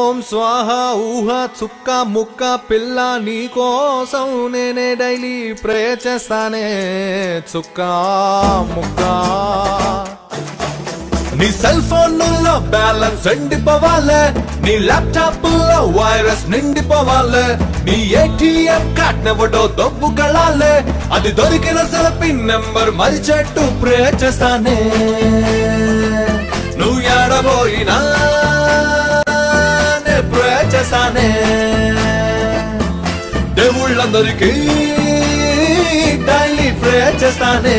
ఓం స్వాహ ఊహ చుక్క ముక్క పిల్ల నీ కోసం నేనే డైలీ ప్రే చేస్తానే చుక్క ముక్క నీ సెల్ ఫోన్ లో బ్యాలెన్స్ ఎండిపోవాలే నీ ల్యాప్టాప్ లో వైరస్ నిండిపోవాలే నీ ఏటీఎం కార్డ్ నెవడో దొబ్బు కళాలే అది దొరికిన పిన్ నెంబర్ మరిచెట్టు ప్రే చేస్తానే నువ్వు ఏడబోయినా నే ప్రే చేస్తానే దేవుళ్ళందరికీ డైలీ ప్రే చేస్తానే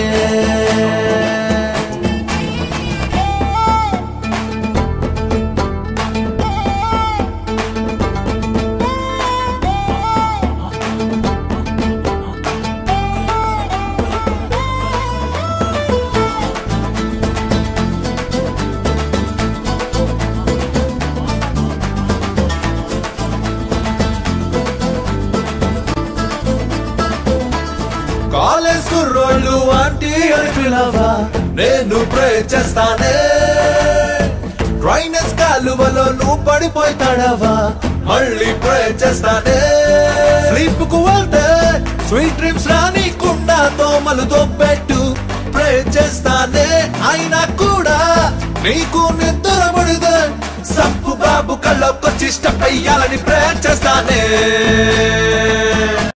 కాలేజ్ కుర్రోళ్ళు ఆంటీ అని పిలవా నేను ప్రే చేస్తానే డ్రైనెస్ కాలువలో నువ్వు పడిపోతాడవా మళ్ళీ ప్రే చేస్తానే స్లీప్ కు వెళ్తే స్వీట్ డ్రీమ్స్ రానికుండా దోమలు దొబ్బెట్టు ప్రే చేస్తానే అయినా కూడా నీకు నిద్ర పడితే సప్పు బాబు కళ్ళొక్కొచ్చి ఇష్టపయ్యాలని ప్రే చేస్తానే